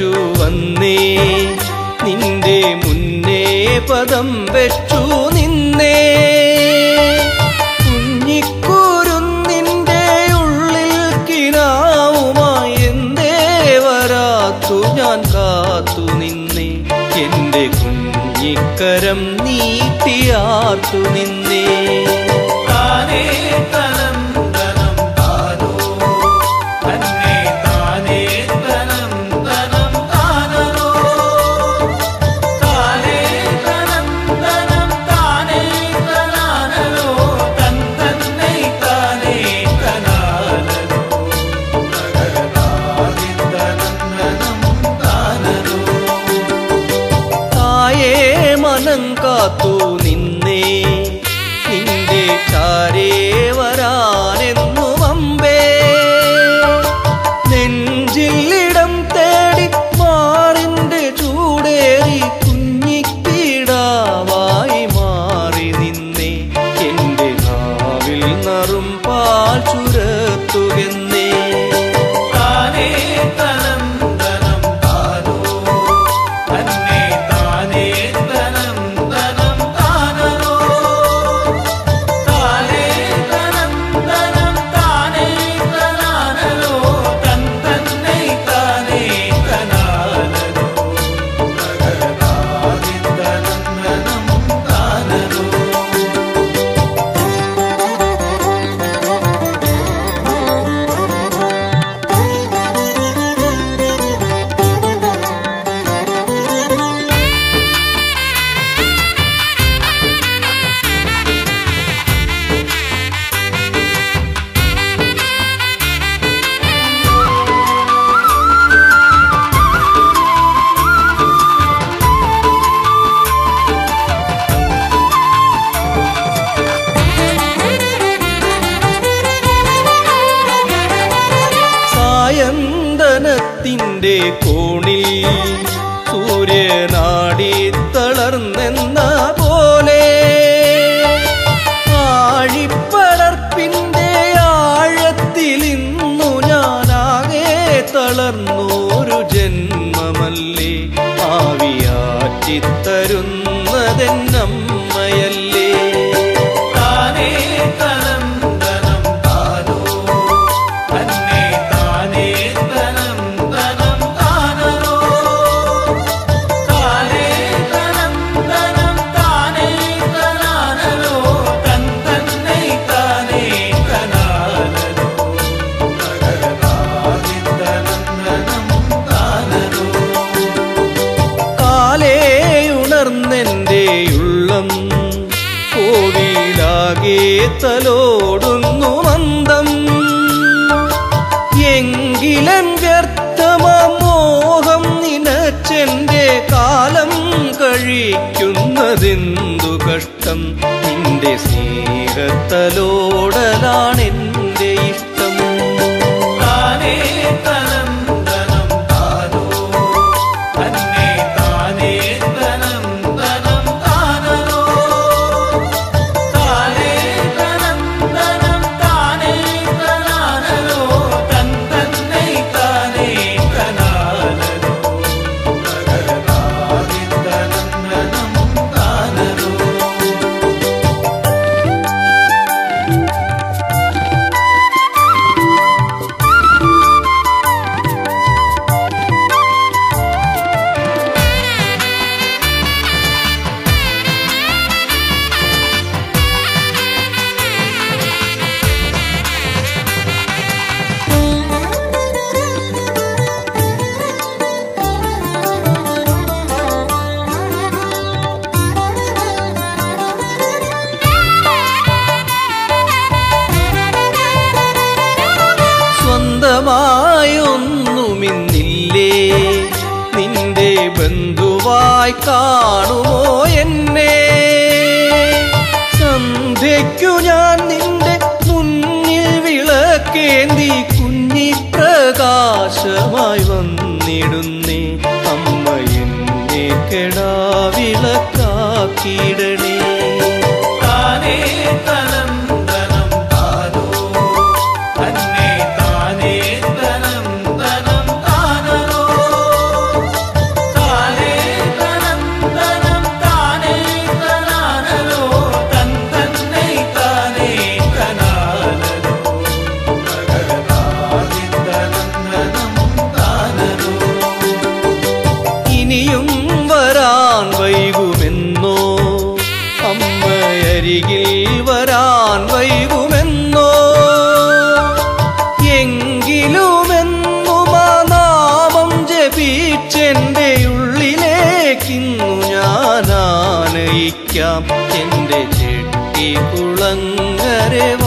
വിളിച്ചു വന്നേ നിന്റെ മുന്നേ പദം വെച്ചു നിന്നേ കുഞ്ഞിക്കുരുന്നിന്റെ ഉള്ളിൽ കിനാവുമായി എന്തേ വരാത്തു ഞാൻ കാത്തു നിന്നേ എന്റെ കുഞ്ഞിക്കരം നീട്ടിയാർത്തു നിന്നേ താനേ തനം തനം താനോ തന്നെ താനേ തനം തനം താനോ താനേ തനം തനം താനേ തനാനോ തൻ തന്നെ താനേ തനാനോ തകരാതി തനം തനം താനോ തായേ മനം കാത്തു നിന്നേ നിന്റെ ചാരേ വരാനെന്നു അമ്പേ നെഞ്ചിലിടം തേടി മാറിന്റെ ചൂടേറി കുഞ്ഞിക്കിടാവായി മാറി നിന്നേ എന്റെ നാവിൽ നറും പാൽ ചുരത്തുകെന്നേ താനേ തനം തനം താനോ തന്നെ താനേ തനം തനം താനോ താനേ തനം തനം താനേ തനാനോ തൻ തന്നെ താനേ തനാനോ തകരാതി തനം തനം താനോ സായന്തനത്തിന്റെ കോണിൽ സൂര്യനാടി തളർന്നെന്ന പോലെ ആഴിപ്പടർപ്പിന്റെ ആഴത്തിൽ ഇന്നു ഞാനാകെ തളർന്നോരു ജന്മമല്ലേ ആവിയാറ്റിത്തരുന്നതെന്നമ്മയല്ലേ താനേ തനം തനം താനോ തന്നെ താനേ തനം തനം താനോ താനേ തനം തനം താനേ തനാനോ തൻ തന്നെ താനേ തനാനോ തകരാതി തനം തനം താനോ കാലേയുണർന്നെന്റെ ഉള്ളം കോവിലാകെ തലോടുന്നു മന്ദം എങ്കിലൻ വ്യർത്ഥമോഹം നിനച്ചെന്റെ കാലം കഴിക്കുന്നതെന്തു കഷ്ടം നിന്റെ സ്നേഹത്തലോടലാണെന്റെ ഇഷ്ടം താനേ തനം തനം താനോ തന്നെ താനേ തനം തനം താനോ താനേ തനം തനം താനേ തനാനോ തൻ തന്നെ താനേ തനാനോ തകരാതി തനം തനം താനോ സ്വന്തമായൊന്നുമിന്നില്ലേ നിന്റെ ബന്ധുവായി കാണുമോ എന്നെ സന്ധ്യയ്ക്കു ഞാൻ നിന്റെ മുന്നിൽ വിളക്കേന്തി കുഞ്ഞി പ്രകാശമായി വന്നിടുന്നേ അമ്മ എന്നെ കെടാവിളക്കാക്കിയിടണേ താനേ തനം തനം താനോ തന്നെ താനേ തനം തനം താനോ വിളിക്കാം എൻ്റെ ചെട്ടി കുളങ്ങരെ